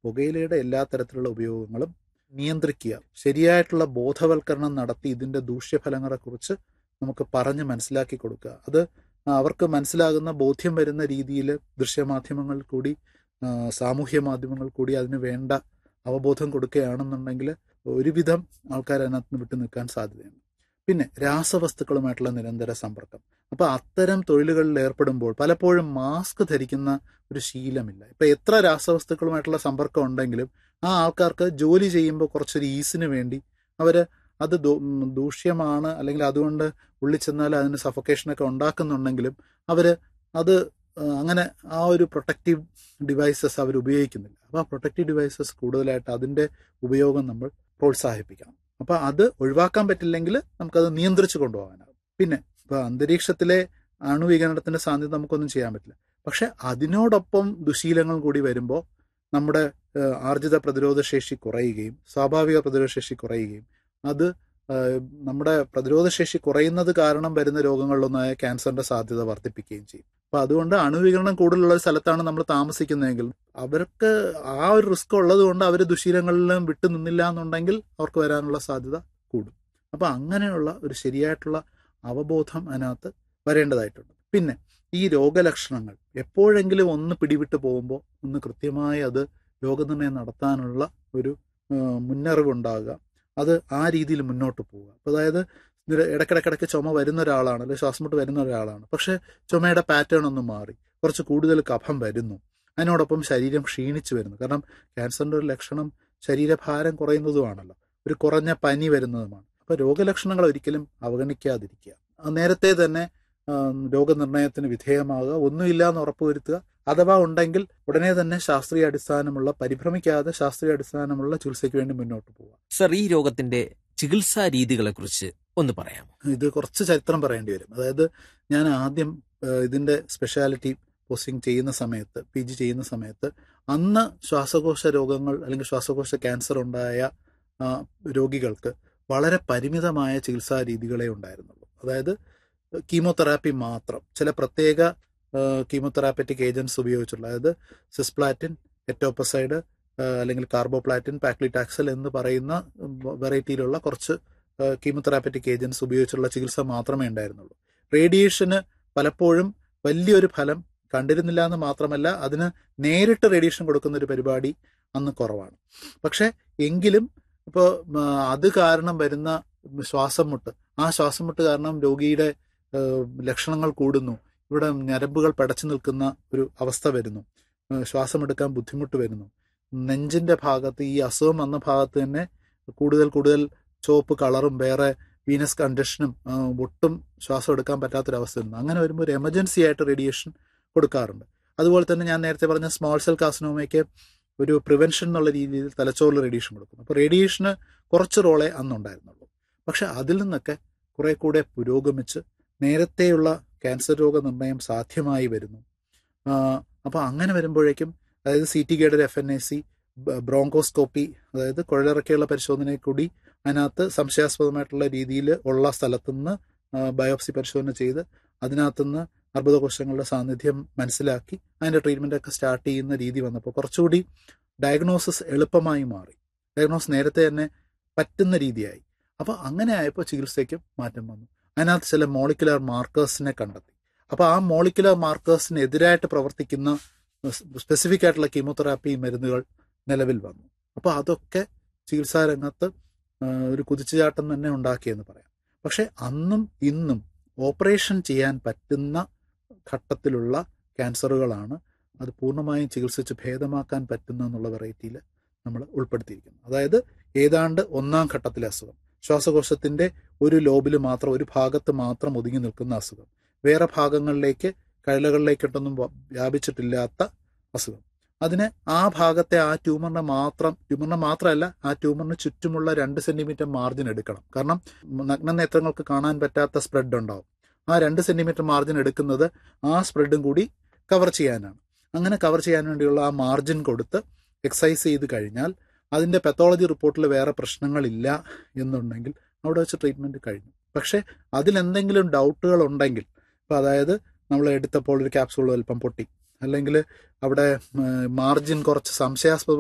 പുകയിലയുടെ എല്ലാ തരത്തിലുള്ള ഉപയോഗങ്ങളും നിയന്ത്രിക്കുക ശരിയായിട്ടുള്ള ബോധവൽക്കരണം നടത്തി ഇതിൻ്റെ ദൂഷ്യഫലങ്ങളെക്കുറിച്ച് നമുക്ക് പറഞ്ഞ് മനസ്സിലാക്കി കൊടുക്കുക അത് അവർക്ക് മനസ്സിലാകുന്ന ബോധ്യം വരുന്ന രീതിയിൽ ദൃശ്യമാധ്യമങ്ങൾ കൂടി സാമൂഹ്യ മാധ്യമങ്ങൾ കൂടി അതിന് വേണ്ട അവബോധം കൊടുക്കുകയാണെന്നുണ്ടെങ്കിൽ ഒരുവിധം ആൾക്കാർ അതിനകത്ത് നിന്ന് വിട്ടു നിൽക്കാൻ സാധ്യതയുണ്ട് പിന്നെ രാസവസ്തുക്കളുമായിട്ടുള്ള നിരന്തര സമ്പർക്കം അപ്പോൾ അത്തരം തൊഴിലുകളിൽ ഏർപ്പെടുമ്പോൾ പലപ്പോഴും മാസ്ക് ധരിക്കുന്ന ഒരു ശീലമില്ല ഇപ്പം എത്ര രാസവസ്തുക്കളുമായിട്ടുള്ള സമ്പർക്കം ഉണ്ടെങ്കിലും ആ ആൾക്കാർക്ക് ജോലി ചെയ്യുമ്പോൾ കുറച്ചൊരു ഈസിന് വേണ്ടി അവർ അത് ദൂഷ്യമാണ് അല്ലെങ്കിൽ അതുകൊണ്ട് ഉള്ളിൽ ചെന്നാൽ അതിന് സഫൊക്കേഷനൊക്കെ ഉണ്ടാക്കുന്നുണ്ടെങ്കിലും അവർ അത് അങ്ങനെ ആ ഒരു പ്രൊട്ടക്റ്റീവ് ഡിവൈസസ് അവർ ഉപയോഗിക്കുന്നില്ല അപ്പോൾ ആ പ്രൊട്ടക്റ്റീവ് ഡിവൈസസ് കൂടുതലായിട്ട് അതിൻ്റെ ഉപയോഗം നമ്മൾ പ്രോത്സാഹിപ്പിക്കണം അപ്പോൾ അത് ഒഴിവാക്കാൻ പറ്റില്ലെങ്കിൽ നമുക്കത് നിയന്ത്രിച്ച് കൊണ്ടുപോകാനാകും പിന്നെ ഇപ്പോൾ അന്തരീക്ഷത്തിലെ അണുവികരണത്തിൻ്റെ സാധ്യത നമുക്കൊന്നും ചെയ്യാൻ പറ്റില്ല പക്ഷെ അതിനോടൊപ്പം ദുശീലങ്ങൾ കൂടി വരുമ്പോൾ നമ്മുടെ ആർജിത പ്രതിരോധ ശേഷി കുറയുകയും സ്വാഭാവിക പ്രതിരോധ ശേഷി കുറയുകയും അത് നമ്മുടെ പ്രതിരോധ ശേഷി കുറയുന്നത് കാരണം വരുന്ന രോഗങ്ങളിലൊന്നായ ക്യാൻസറിന്റെ സാധ്യത വർദ്ധിപ്പിക്കുകയും ചെയ്യും അപ്പൊ അതുകൊണ്ട് അണുവികരണം കൂടുതലുള്ള ഒരു സ്ഥലത്താണ് നമ്മൾ താമസിക്കുന്നതെങ്കിൽ അവർക്ക് ആ ഒരു റിസ്ക് ഉള്ളത് കൊണ്ട് അവർ ദുശീലങ്ങളിലും വിട്ടു നിന്നില്ല എന്നുണ്ടെങ്കിൽ അവർക്ക് വരാനുള്ള സാധ്യത കൂടും അപ്പൊ അങ്ങനെയുള്ള ഒരു ശരിയായിട്ടുള്ള അവബോധം അതിനകത്ത് വരേണ്ടതായിട്ടുണ്ട് പിന്നെ ഈ രോഗലക്ഷണങ്ങൾ എപ്പോഴെങ്കിലും ഒന്ന് പിടിവിട്ട് പോകുമ്പോൾ ഒന്ന് കൃത്യമായി അത് രോഗനിർണയം നടത്താനുള്ള ഒരു മുന്നറിവുണ്ടാകുക അത് ആ രീതിയിൽ മുന്നോട്ട് പോവുക അപ്പോൾ അതായത് ഇടയ്ക്കിടയ്ക്കിടയ്ക്ക് ചുമ വരുന്ന ഒരാളാണ് അല്ലെങ്കിൽ ശ്വാസം മുട്ട് വരുന്ന ഒരാളാണ് പക്ഷേ ചുമയുടെ പാറ്റേൺ ഒന്ന് മാറി കുറച്ച് കൂടുതൽ കഫം വരുന്നു അതിനോടൊപ്പം ശരീരം ക്ഷീണിച്ചു വരുന്നു കാരണം ക്യാൻസറിൻ്റെ ഒരു ലക്ഷണം ശരീരഭാരം കുറയുന്നതുമാണല്ലോ ഒരു കുറഞ്ഞ പനി വരുന്നതുമാണ് അപ്പോൾ രോഗലക്ഷണങ്ങൾ ഒരിക്കലും അവഗണിക്കാതിരിക്കുക നേരത്തെ തന്നെ രോഗനിർണയത്തിന് വിധേയമാകുക ഒന്നുമില്ല എന്ന് ഉറപ്പുവരുത്തുക അഥവാ ഉണ്ടെങ്കിൽ ഉടനെ തന്നെ ശാസ്ത്രീയ അടിസ്ഥാനമുള്ള പരിഭ്രമിക്കാതെ ശാസ്ത്രീയ അടിസ്ഥാനമുള്ള ചികിത്സയ്ക്ക് വേണ്ടി മുന്നോട്ട് പോവുക സർ ഈ രോഗത്തിന്റെ ചികിത്സാ രീതികളെ കുറിച്ച് ഒന്ന് പറയാമോ ഇത് കുറച്ച് ചരിത്രം പറയേണ്ടി വരും അതായത് ഞാൻ ആദ്യം ഇതിന്റെ സ്പെഷ്യാലിറ്റി പോസ്റ്റിംഗ് ചെയ്യുന്ന സമയത്ത് പി ജി ചെയ്യുന്ന സമയത്ത് അന്ന് ശ്വാസകോശ രോഗങ്ങൾ അല്ലെങ്കിൽ ശ്വാസകോശ ക്യാൻസർ ഉണ്ടായ രോഗികൾക്ക് വളരെ പരിമിതമായ ചികിത്സാ രീതികളെ ഉണ്ടായിരുന്നുള്ളൂ അതായത് കീമോതെറാപ്പി മാത്രം ചില പ്രത്യേക കീമോതെറാപ്പറ്റിക് ഏജൻസ് ഉപയോഗിച്ചുള്ള അതായത് സിസ്പ്ലാറ്റിൻ എറ്റോപ്പസൈഡ് അല്ലെങ്കിൽ കാർബോപ്ലാറ്റിൻ പാക്ലിറ്റാക്സൽ എന്ന് പറയുന്ന വെറൈറ്റിയിലുള്ള കുറച്ച് കീമോതെറാപ്പറ്റിക് ഏജൻസ് ഉപയോഗിച്ചുള്ള ചികിത്സ മാത്രമേ ഉണ്ടായിരുന്നുള്ളൂ റേഡിയേഷന് പലപ്പോഴും വലിയൊരു ഫലം കണ്ടിരുന്നില്ല എന്ന് മാത്രമല്ല അതിന് നേരിട്ട് റേഡിയേഷൻ കൊടുക്കുന്ന ഒരു പരിപാടി അന്ന് കുറവാണ് പക്ഷെ എങ്കിലും ഇപ്പോൾ അത് കാരണം വരുന്ന ശ്വാസം മുട്ട് ആ ശ്വാസം മുട്ട് കാരണം രോഗിയുടെ ലക്ഷണങ്ങൾ കൂടുന്നു ഇവിടെ ഞരമ്പുകൾ പടച്ചു നിൽക്കുന്ന ഒരു അവസ്ഥ വരുന്നു ശ്വാസമെടുക്കാൻ ബുദ്ധിമുട്ട് വരുന്നു നെഞ്ചിന്റെ ഭാഗത്ത് ഈ അസുഖം വന്ന ഭാഗത്ത് തന്നെ കൂടുതൽ കൂടുതൽ ചുവപ്പ് കളറും വേറെ വീനസ് കണ്ടീഷനും ഒട്ടും ശ്വാസം എടുക്കാൻ പറ്റാത്തൊരവസ്ഥ വരുന്നു അങ്ങനെ വരുമ്പോൾ ഒരു എമർജൻസി ആയിട്ട് റേഡിയേഷൻ കൊടുക്കാറുണ്ട് അതുപോലെ തന്നെ ഞാൻ നേരത്തെ പറഞ്ഞ സ്മോൾ സെൽ കാസിനോമയ്ക്ക് ഒരു പ്രിവെൻഷൻ എന്നുള്ള രീതിയിൽ തലച്ചോറിൽ റേഡിയേഷൻ കൊടുക്കുന്നു അപ്പോൾ റേഡിയേഷന് കുറച്ച് റോളേ അന്നുണ്ടായിരുന്നുള്ളൂ പക്ഷെ അതിൽ നിന്നൊക്കെ കുറെ കൂടെ പുരോഗമിച്ച് നേരത്തെയുള്ള ക്യാൻസർ രോഗനിർണയം സാധ്യമായി വരുന്നു അപ്പോൾ അങ്ങനെ വരുമ്പോഴേക്കും അതായത് C T guided F N A C bronchoscopy അതായത് കുഴലിറക്കിയുള്ള പരിശോധനയെ കൂടി അതിനകത്ത് സംശയാസ്പദമായിട്ടുള്ള രീതിയിൽ ഉള്ള സ്ഥലത്തുനിന്ന് ബയോപ്സി പരിശോധന ചെയ്ത് അതിനകത്തുനിന്ന് അർബുദകോശങ്ങളുടെ സാന്നിധ്യം മനസ്സിലാക്കി അതിൻ്റെ ട്രീറ്റ്മെൻ്റ് ഒക്കെ സ്റ്റാർട്ട് ചെയ്യുന്ന രീതി വന്നപ്പോൾ കുറച്ചുകൂടി ഡയഗ്നോസിസ് എളുപ്പമായി മാറി ഡയഗ്നോസ് നേരത്തെ തന്നെ പറ്റുന്ന രീതിയായി അപ്പോൾ അങ്ങനെ ആയപ്പോൾ ചികിത്സയ്ക്കും മാറ്റം വന്നു അതിനകത്ത് ചില മോളിക്കുലർ മാർക്കേഴ്സിനെ കണ്ടെത്തി അപ്പോൾ ആ മോളിക്കുലർ മാർക്കേഴ്സിന് എതിരായിട്ട് പ്രവർത്തിക്കുന്ന സ്പെസിഫിക് ആയിട്ടുള്ള കീമോതെറാപ്പി മരുന്നുകൾ നിലവിൽ വന്നു അപ്പോൾ അതൊക്കെ ചികിത്സാ രംഗത്ത് ഒരു കുതിച്ചുചാട്ടം തന്നെ ഉണ്ടാക്കിയെന്ന് പറയാം പക്ഷെ അന്നും ഇന്നും ഓപ്പറേഷൻ ചെയ്യാൻ പറ്റുന്ന ഘട്ടത്തിലുള്ള ക്യാൻസറുകളാണ് അത് പൂർണ്ണമായും ചികിത്സിച്ച് ഭേദമാക്കാൻ പറ്റുന്ന എന്നുള്ള വെറൈറ്റിയിൽ നമ്മൾ ഉൾപ്പെടുത്തിയിരിക്കുന്നു അതായത് ഏതാണ്ട് ഒന്നാം ഘട്ടത്തിലെ അസുഖം ശ്വാസകോശത്തിന്റെ ഒരു ലോബിൽ മാത്രം ഒരു ഭാഗത്ത് മാത്രം ഒതുങ്ങി നിൽക്കുന്ന അസുഖം വേറെ ഭാഗങ്ങളിലേക്ക് കഴലകളിലേക്കിട്ടൊന്നും വ്യാപിച്ചിട്ടില്ലാത്ത അസുഖം അതിന് ആ ഭാഗത്തെ ആ ട്യൂമറിനെ മാത്രം ട്യൂമറിനെ മാത്രമല്ല ആ ട്യൂമറിന് ചുറ്റുമുള്ള രണ്ട് സെന്റിമീറ്റർ മാർജിൻ എടുക്കണം കാരണം നഗ്ന നേത്രങ്ങൾക്ക് കാണാൻ പറ്റാത്ത സ്പ്രെഡ് ഉണ്ടാവും ആ രണ്ട് സെന്റിമീറ്റർ മാർജിൻ എടുക്കുന്നത് ആ സ്പ്രെഡും കൂടി കവർ ചെയ്യാനാണ് അങ്ങനെ കവർ ചെയ്യാൻ വേണ്ടിയുള്ള ആ മാർജിൻ കൊടുത്ത് എക്സസൈസ് ചെയ്ത് കഴിഞ്ഞാൽ അതിൻ്റെ പെത്തോളജി റിപ്പോർട്ടിൽ വേറെ പ്രശ്നങ്ങളില്ല എന്നുണ്ടെങ്കിൽ അവിടെ വെച്ച് ട്രീറ്റ്മെൻറ്റ് കഴിഞ്ഞു പക്ഷേ അതിലെന്തെങ്കിലും ഡൗട്ടുകൾ ഉണ്ടെങ്കിൽ ഇപ്പോൾ അതായത് നമ്മൾ എടുത്തപ്പോൾ ഒരു ക്യാപ്സൂൾ വലുപ്പം പൊട്ടി അല്ലെങ്കിൽ അവിടെ മാർജിൻ കുറച്ച് സംശയാസ്പദ